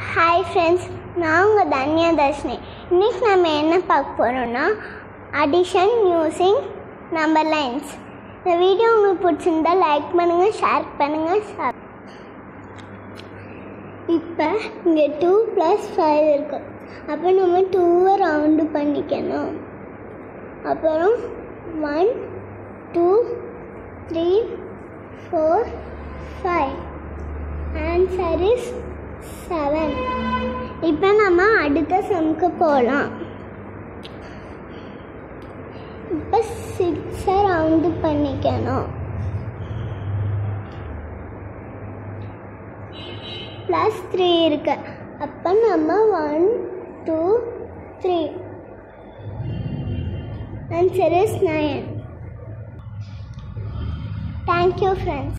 hi friends நான் உங்கள் தன்யா தர்ஷினி இன்னைக்கு நம்ம என்ன பார்க்க போகிறோம்னா அடிஷன் யூஸிங் நம்பர் லைன்ஸ் இந்த வீடியோ உங்களுக்கு பிடிச்சிருந்தா லைக் பண்ணுங்கள் ஷேர் பண்ணுங்கள் சப் இப்போ இங்கே டூ ப்ளஸ் ஃபைவ் இருக்கு அப்போ நம்ம டூவை ரவுண்டு பண்ணிக்கணும் அப்புறம் one two three four five answer is seven இப்போ நம்ம அடுத்த சம்க்கு போகலாம் இப்போ சிக்ஸை ரவுண்டு பண்ணிக்கணும் ப்ளஸ் த்ரீ இருக்கு அப்போ நம்ம one two three answer is nine thank you friends